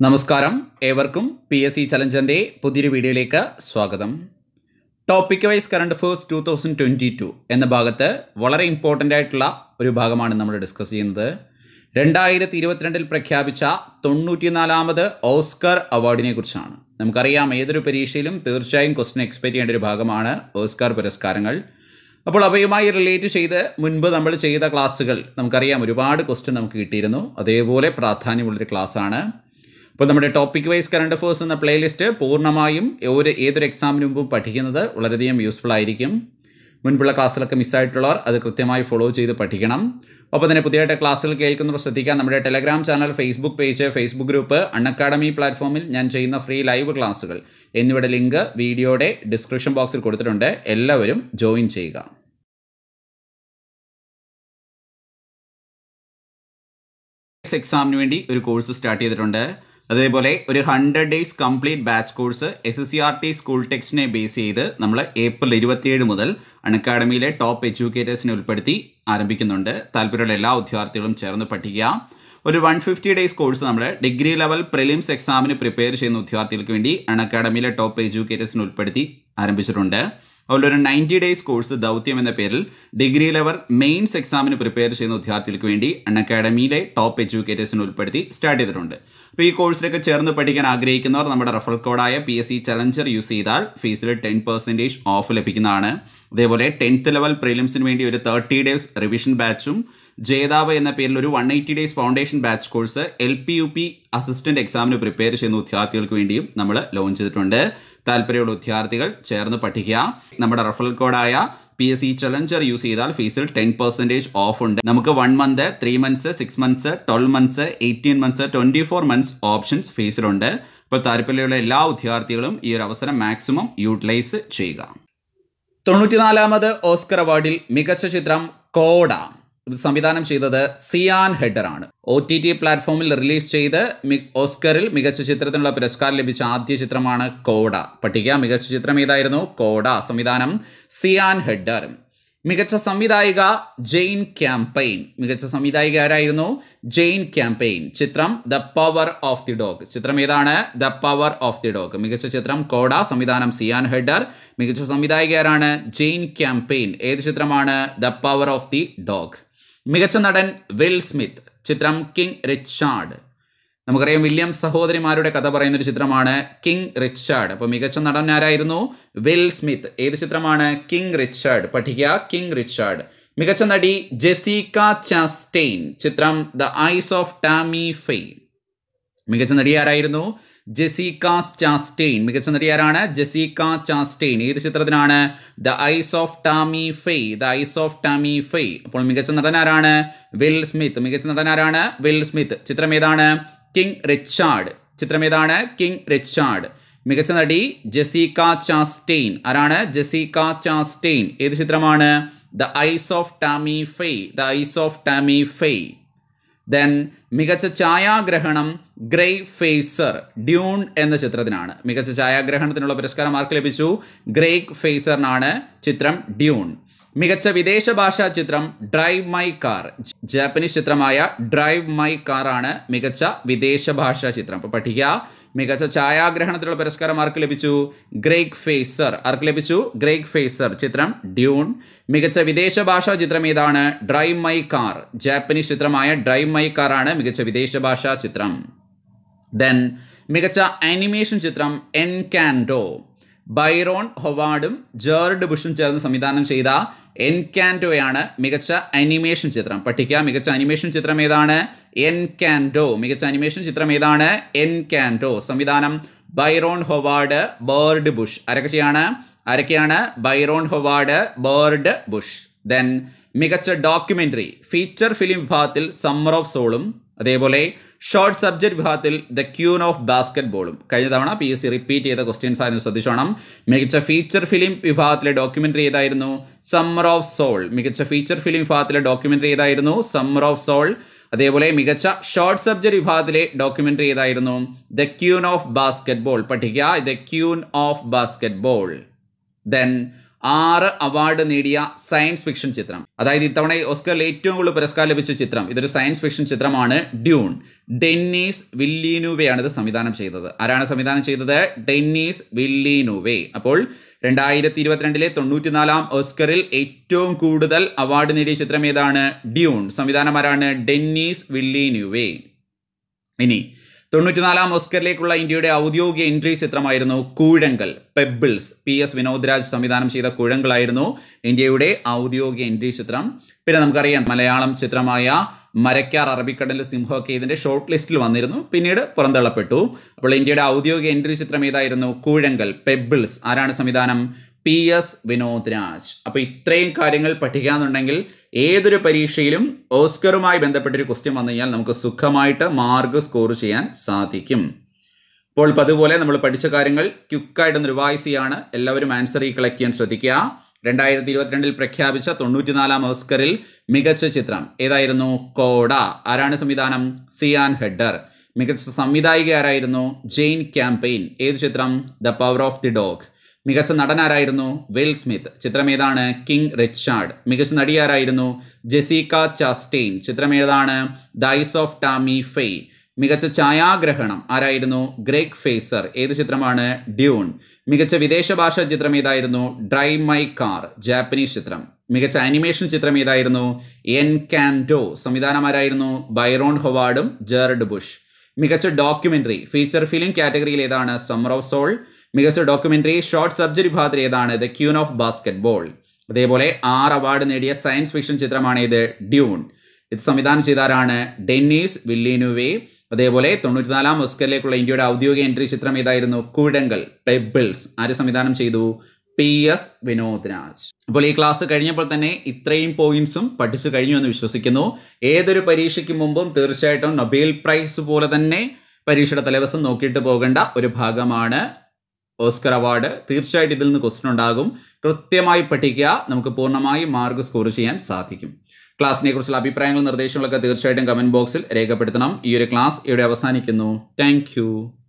നമസ്കാരം ഏവർക്കും P S C ചലഞ്ചറിൻ്റെ പുതിയൊരു വീഡിയോയിലേക്ക് സ്വാഗതം topic wise current affairs two thousand twenty two എന്ന ഭാഗത്ത് വളരെ ഇമ്പോർട്ടൻ്റ് ആയിട്ടുള്ള ഒരു ഭാഗമാണ് നമ്മൾ ഡിസ്കസ് ചെയ്യുന്നത് രണ്ടായിരത്തി ഇരുപത്തിരണ്ടിൽ പ്രഖ്യാപിച്ച തൊണ്ണൂറ്റിനാലാമത് ഓസ്കർ അവാർഡിനെ കുറിച്ചാണ് നമുക്കറിയാം ഏതൊരു പരീക്ഷയിലും തീർച്ചയായും ക്വസ്റ്റൻ എക്സ്പെക്ട് ചെയ്യേണ്ട ഒരു ഭാഗമാണ് ഓസ്കാർ പുരസ്കാരങ്ങൾ അപ്പോൾ അവയുമായി റിലേറ്റ് ചെയ്ത് മുൻപ് നമ്മൾ ചെയ്ത ക്ലാസ്സുകൾ നമുക്കറിയാം ഒരുപാട് ക്വസ്റ്റ്യൻ നമുക്ക് കിട്ടിയിരുന്നു അതേപോലെ പ്രാധാന്യമുള്ളൊരു ക്ലാസ്സാണ് അപ്പോൾ നമ്മുടെ ടോപ്പിക് വൈസ് കറണ്ട് അഫേഴ്സ് എന്ന പ്ലേലിസ്റ്റ് പൂർണ്ണമായും ഒരു ഏതൊരു എക്സാമിന് മുമ്പും പഠിക്കുന്നത് വളരെയധികം യൂസ്ഫുൾ ആയിരിക്കും മുൻപുള്ള ക്ലാസ്സിലൊക്കെ മിസ്സായിട്ടുള്ളവർ അത് കൃത്യമായി ഫോളോ ചെയ്ത് പഠിക്കണം ഒപ്പം തന്നെ പുതിയതായിട്ട് ക്ലാസ്സുകൾ കേൾക്കുന്നവർ ശ്രദ്ധിക്കുക നമ്മുടെ Telegram channel Facebook page Facebook group Unacademy പ്ലാറ്റ്ഫോമിൽ ഞാൻ ചെയ്യുന്ന ഫ്രീ ലൈവ് ക്ലാസ്സുകൾ എന്നിവയുടെ ലിങ്ക് വീഡിയോയുടെ ഡിസ്ക്രിപ്ഷൻ ബോക്സിൽ കൊടുത്തിട്ടുണ്ട് എല്ലാവരും ജോയിൻ ചെയ്യുക എക്സാമിന് വേണ്ടി ഒരു കോഴ്സ് സ്റ്റാർട്ട് ചെയ്തിട്ടുണ്ട് അതേപോലെ ഒരു hundred days complete batch course S S C R T school ടെക്സ്റ്റിനെ ബേസ് ചെയ്ത് നമ്മൾ ഏപ്രിൽ ഇരുപത്തിയേഴ് മുതൽ അൺഅക്കാഡമിയിലെ ടോപ്പ് എഡ്യൂക്കേറ്റേഴ്സിനെ ഉൾപ്പെടുത്തി ആരംഭിക്കുന്നുണ്ട് താല്പര്യമുള്ള എല്ലാ വിദ്യാർത്ഥികളും ചേർന്ന് പഠിക്കുക ഒരു വൺ ഫിഫ്റ്റി ഡേയ്സ് കോഴ്സ് നമ്മൾ ഡിഗ്രി ലെവൽ പ്രിലിംസ് എക്സാമിന് പ്രിപ്പയർ ചെയ്യുന്ന വിദ്യാർത്ഥികൾക്ക് വേണ്ടി അൺഅക്കാഡമിയിലെ ടോപ്പ് എഡ്യൂക്കേറ്റേഴ്സിനെ ഉൾപ്പെടുത്തി ആരംഭിച്ചിട്ടുണ്ട് അതുപോലെ ഒരു നയൻറ്റി ഡേയ്സ് കോഴ്സ് ദൗത്യം എന്ന പേരിൽ ഡിഗ്രി ലെവൽ മെയിൻസ് എക്സാമിന് പ്രിപ്പയർ ചെയ്യുന്ന വിദ്യാർത്ഥികൾക്ക് വേണ്ടി അൺ അക്കാഡമിയിലെ ടോപ്പ് എഡ്യൂക്കേറ്റേഴ്സിനെ ഉൾപ്പെടുത്തി സ്റ്റാർട്ട് ചെയ്തിട്ടുണ്ട് അപ്പോൾ ഈ കോഴ്സിലൊക്കെ ചേർന്ന് പഠിക്കാൻ ആഗ്രഹിക്കുന്നവർ നമ്മുടെ റഫറൽ കോഡായ P S C challenger use ചെയ്താൽ ഫീസിൽ ടെൻ പെർസെൻറ്റേജ് ഓഫ് ലഭിക്കുന്നതാണ് അതേപോലെ ടെൻത്ത് ലെവൽ പ്രിലിംസിന് വേണ്ടി ഒരു തേർട്ടി ഡേയ്സ് റിവിഷൻ ബാച്ചും ജേതാവ് എന്ന പേരിൽ ഒരു one eighty days foundation batch course L P U P assistant എക്സാമിന് പ്രിപ്പയർ ചെയ്യുന്ന വിദ്യാർത്ഥികൾക്ക് വേണ്ടിയും നമ്മൾ ലോഞ്ച് ചെയ്തിട്ടുണ്ട് താല്പര്യമുള്ള വിദ്യാർത്ഥികൾ ചേർന്ന് പഠിക്കുക നമ്മുടെ റഫറൽ കോഡായ P S C challenger use ചെയ്താൽ ഫീസിൽ ടെൻ പെർസെൻറ്റേജ് ഓഫ് ഉണ്ട് നമുക്ക് one month three months six months twelve months eighteen months twenty four months options ഫീസിലുണ്ട് അപ്പോൾ താല്പര്യമുള്ള എല്ലാ വിദ്യാർത്ഥികളും ഈ ഒരു അവസരം മാക്സിമം യൂട്ടിലൈസ് ചെയ്യുക തൊണ്ണൂറ്റിനാലാമത് ഓസ്കർ അവാർഡിൽ മികച്ച ചിത്രം കോഡ ഇത് സംവിധാനം ചെയ്തത് സിയാൻ ഹെഡർ ആണ് ഒ ടി ടി പ്ലാറ്റ്ഫോമിൽ റിലീസ് ചെയ്ത് ഓസ്കറിൽ മികച്ച ചിത്രത്തിനുള്ള പുരസ്കാരം ലഭിച്ച ആദ്യ ചിത്രമാണ് കോഡ പട്ടിക മികച്ച ചിത്രം ഏതായിരുന്നു കോഡ സംവിധാനം സിയാൻ ഹെഡർ മികച്ച സംവിധായിക ജെയിൻ ക്യാമ്പയിൻ മികച്ച സംവിധായിക ആരായിരുന്നു ജെയിൻ ക്യാമ്പയിൻ ചിത്രം the power of the dog ചിത്രം ഏതാണ് the power of the dog മികച്ച ചിത്രം കോഡ സംവിധാനം സിയാൻ ഹെഡർ മികച്ച സംവിധായിക ആരാണ് ജെയിൻ ക്യാമ്പയിൻ ഏത് ചിത്രമാണ് the power of the dog മികച്ച നടൻ വിൽ സ്മിത്ത് ചിത്രം കിങ് റിച്ചാർഡ് നമുക്കറിയാം വില്യം സഹോദരിമാരുടെ കഥ പറയുന്ന ഒരു ചിത്രമാണ് കിങ് റിച്ചാർഡ് അപ്പോൾ മികച്ച നടൻ ആരായിരുന്നു വിൽ സ്മിത്ത് ഏത് ചിത്രമാണ് കിങ് റിച്ചാർഡ് പഠിക്കുക കിങ് റിച്ചാർഡ് മികച്ച നടി ജെസിക്ക ചാസ്റ്റെയിൻ ചിത്രം the eyes of Tammy Faye മികച്ച നടി ആരായിരുന്നു ജെസിക്ക ചാസ്റ്റെയിൻ മികച്ച നടി ആരാണ് ജെസിക്ക ചാസ്റ്റെയിൻ ഏത് ചിത്രത്തിനാണ് the eyes of Tammy Faye the eyes of Tammy Faye അപ്പോൾ മികച്ച നടൻ ആരാണ് വിൽ സ്മിത്ത് മികച്ച നടൻ ആരാണ് വിൽ സ്മിത്ത് ചിത്രം ഏതാണ് കിങ് റിച്ചാർഡ് ചിത്രം ഏതാണ് കിങ് റിച്ചാർഡ് മികച്ച നടി ജെസിക്ക ചാസ്റ്റെയിൻ ആരാണ് ജെസിക്ക ചാസ്റ്റെയിൻ ഏത് ചിത്രമാണ് the eyes of Tammy Faye the eyes of Tammy Faye then മികച്ച ഛായാഗ്രഹണം ഗ്രേ ഫേസർ ഡ്യൂൺ എന്ന ചിത്രത്തിനാണ് മികച്ച ഛായാഗ്രഹണത്തിനുള്ള പുരസ്കാരം ആർക്ക് ലഭിച്ചു ഗ്രേഗ് ഫേസറിനാണ് ചിത്രം ഡ്യൂൺ മികച്ച വിദേശ ഭാഷാ ചിത്രം ഡ്രൈവ് മൈ കാർ ജാപ്പനീസ് ചിത്രമായ ഡ്രൈവ് മൈ കാർ ആണ് മികച്ച വിദേശ ഭാഷാ ചിത്രം അപ്പോൾ പഠിക്കുക മികച്ച ഛായാഗ്രഹണത്തിലുള്ള പുരസ്കാരം ആർക്ക് ലഭിച്ചു ഗ്രേഗ് ഫേസർ ആർക്ക് ലഭിച്ചു ഗ്രേഗ് ഫേസർ ചിത്രം ഡ്യൂൺ മികച്ച വിദേശ ഭാഷാ ചിത്രം ഏതാണ് ഡ്രൈവ് മൈ കാർ ജാപ്പനീസ് ചിത്രമായ ഡ്രൈവ് മൈ കാർ ആണ് മികച്ച വിദേശ ഭാഷാ ചിത്രം ദെൻ മികച്ച ആനിമേഷൻ ചിത്രം എൻ കാൻഡോ ബൈറോൺ ഹൊവാർഡും ജേർഡ് ബുഷും ചേർന്ന് സംവിധാനം ചെയ്ത എൻകാൻഡോയാണ് മികച്ച അനിമേഷൻ ചിത്രം പഠിക്കുക മികച്ച അനിമേഷൻ ചിത്രം ഏതാണ് എൻകാൻഡോ മികച്ച അനിമേഷൻ ചിത്രം ഏതാണ് എൻകാൻഡോ സംവിധാനം ബൈറോൺ ഹൊവാർഡ് ബേർഡ് ബുഷ് ആരൊക്കെയാണ് ആരൊക്കെയാണ് ബൈറോൺ ഹൊവാർഡ് ബേർഡ് ബുഷ് ദെൻ മികച്ച ഡോക്യുമെന്ററി ഫീച്ചർ ഫിലിം വിഭാഗത്തിൽ സമ്മർ ഓഫ് സോളും അതേപോലെ ഷോർട്ട് സബ്ജക്ട് വിഭാഗത്തിൽ ദ ക്യൂൻ ഓഫ് ബാസ്കറ്റ് ബോളും കഴിഞ്ഞ തവണ പി എസ് സി റിപ്പീറ്റ് ചെയ്ത ക്വസ്റ്റ്യൻസ് ആയിരുന്നു ശ്രദ്ധിച്ചോണം മികച്ച ഫീച്ചർ ഫിലിം വിഭാഗത്തിലെ ഡോക്യുമെന്ററി ഏതായിരുന്നു സമ്മർ ഓഫ് സോൾ മികച്ച ഫീച്ചർ ഫിലിം വിഭാഗത്തിലെ ഡോക്യുമെന്ററി ഏതായിരുന്നു സമ്മർ ഓഫ് സോൾ അതേപോലെ മികച്ച ഷോർട്ട് സബ്ജക്ട് വിഭാഗത്തിലെ ഡോക്യുമെന്ററി ഏതായിരുന്നു the queen of basketball പഠിക്കുക the queen of basketball then ആറ് അവാർഡ് നേടിയ സയൻസ് ഫിക്ഷൻ ചിത്രം അതായത് ഇത്തവണ ഓസ്കറിൽ ഏറ്റവും കൂടുതൽ പുരസ്കാരം ലഭിച്ച ചിത്രം ഇതൊരു സയൻസ് ഫിക്ഷൻ ചിത്രമാണ് ഡ്യൂൺ ഡെന്നീസ് വില്ലീനുവെയാണ് ഇത് സംവിധാനം ചെയ്തത് ആരാണ് സംവിധാനം ചെയ്തത് ഡെന്നീസ് വില്ലീനുവെ അപ്പോൾ രണ്ടായിരത്തി ഇരുപത്തിരണ്ടിലെ തൊണ്ണൂറ്റിനാലാം ഓസ്കറിൽ ഏറ്റവും കൂടുതൽ അവാർഡ് നേടിയ ചിത്രം ഏതാണ് ഡ്യൂൺ സംവിധാനം ആരാണ് ഡെന്നീസ് വില്ലീനുവെ ഇനി തൊണ്ണൂറ്റിനാലാം ഓസ്കറിലേക്കുള്ള ഇന്ത്യയുടെ ഔദ്യോഗിക എൻട്രി ചിത്രമായിരുന്നു Koozhangal pebbles P S Vinothraj സംവിധാനം ചെയ്ത കൂഴങ്കളായിരുന്നു ഇന്ത്യയുടെ ഔദ്യോഗിക എൻട്രി ചിത്രം പിന്നെ നമുക്കറിയാം മലയാളം ചിത്രമായ മരക്കാർ അറബിക്കടലിൽ സിംഹമൊക്കെ ഇതിന്റെ ഷോർട്ട് ലിസ്റ്റിൽ വന്നിരുന്നു പിന്നീട് പുറന്തള്ളപ്പെട്ടു അപ്പോൾ ഇന്ത്യയുടെ ഔദ്യോഗിക എൻട്രി ചിത്രം ഏതായിരുന്നു കൂഴങ്കൽ പെബിൾസ് ആരാണ് സംവിധാനം പി എസ് വിനോദ് രാജ് അപ്പോൾ ഇത്രയും കാര്യങ്ങൾ പഠിക്കാന്നുണ്ടെങ്കിൽ ഏതൊരു പരീക്ഷയിലും ഓസ്കറുമായി ബന്ധപ്പെട്ടൊരു ക്വസ്റ്റ്യൻ വന്നു കഴിഞ്ഞാൽ നമുക്ക് സുഖമായിട്ട് മാർക്ക് സ്കോർ ചെയ്യാൻ സാധിക്കും അപ്പോൾ അതുപോലെ നമ്മൾ പഠിച്ച കാര്യങ്ങൾ ക്യുക്കായിട്ടൊന്ന് റിവൈസ് ചെയ്യാണ് എല്ലാവരും ആൻസർ ഈ കളക്ട് ചെയ്യാൻ ശ്രദ്ധിക്കുക രണ്ടായിരത്തി ഇരുപത്തിരണ്ടിൽ പ്രഖ്യാപിച്ച തൊണ്ണൂറ്റിനാലാം ഓസ്കറിൽ മികച്ച ചിത്രം ഏതായിരുന്നു കോഡ ആരാണ് സംവിധാനം സിയാൻ ഹെഡർ മികച്ച സംവിധായിക ആരായിരുന്നു ജെയിൻ ക്യാമ്പയിൻ ഏത് ചിത്രം the power of the dog മികച്ച നടനാരായിരുന്നു വിൽ സ്മിത്ത് ചിത്രം ഏതാണ് കിങ് റിച്ചാർഡ് മികച്ച നടിയാരായിരുന്നു ജെസിക്ക ചാസ്റ്റെയിൻ ചിത്രം ഏതാണ് ദൈസ് ഓഫ് ടാമി ഫെയ് മികച്ച ഛായാഗ്രഹണം ആരായിരുന്നു ഗ്രേഗ് ഫേസർ ഏത് ചിത്രമാണ് ഡ്യൂൺ മികച്ച വിദേശ ഭാഷാ ചിത്രം ഏതായിരുന്നു ഡ്രൈ മൈ കാർ ജാപ്പനീസ് ചിത്രം മികച്ച ആനിമേഷൻ ചിത്രം ഏതായിരുന്നു എൻ കാൻഡോ സംവിധാനമാരായിരുന്നു ബൈറോൺ ഹൊവാർഡും ജെർഡ് ബുഷ് മികച്ച ഡോക്യുമെന്ററി ഫീച്ചർ ഫിലിം കാറ്റഗറിയിൽ ഏതാണ് സമ്മർ ഓഫ് സോൾ മികച്ച ഡോക്യുമെന്ററി ഷോർട്ട് സബ്ജക്ട് വിഭാഗത്തിൽ ഏതാണ് the queen of basketball അതേപോലെ ആറ് അവാർഡ് നേടിയ സയൻസ് ഫിക്ഷൻ ചിത്രമാണ് ഇത് ഡ്യൂൺ ഇത് സംവിധാനം ചെയ്താരാണ് ഡെന്നീസ് വില്ലിനുവേ അതേപോലെ തൊണ്ണൂറ്റിനാലാം ഓസ്കറിലേക്കുള്ള ഇന്ത്യയുടെ ഔദ്യോഗിക എൻട്രി ചിത്രം ഏതായിരുന്നു കൂടങ്കൽ പെബിൾസ് ആര് സംവിധാനം ചെയ്തു പി എസ് വിനോദ് രാജ് അപ്പോൾ ഈ ക്ലാസ് കഴിഞ്ഞപ്പോൾ തന്നെ ഇത്രയും പോയിന്റ്സും പഠിച്ചു കഴിഞ്ഞു എന്ന് വിശ്വസിക്കുന്നു ഏതൊരു പരീക്ഷയ്ക്ക് മുമ്പും തീർച്ചയായിട്ടും നൊബേൽ പ്രൈസ് പോലെ തന്നെ പരീക്ഷയുടെ തലേദിവസം നോക്കിയിട്ട് പോകേണ്ട ഒരു ഭാഗമാണ് ഓസ്കർ അവാർഡ് തീർച്ചയായിട്ടും ഇതിൽ നിന്ന് ക്വസ്റ്റൻ ഉണ്ടാകും കൃത്യമായി പഠിക്കുക നമുക്ക് പൂർണ്ണമായി മാർക്ക് സ്കോർ ചെയ്യാൻ സാധിക്കും ക്ലാസ്സിനെ കുറിച്ചുള്ള അഭിപ്രായങ്ങളും നിർദ്ദേശങ്ങളൊക്കെ തീർച്ചയായിട്ടും കമന്റ് ബോക്സിൽ രേഖപ്പെടുത്തണം ഈ ഒരു ക്ലാസ് ഇവിടെ അവസാനിക്കുന്നു താങ്ക്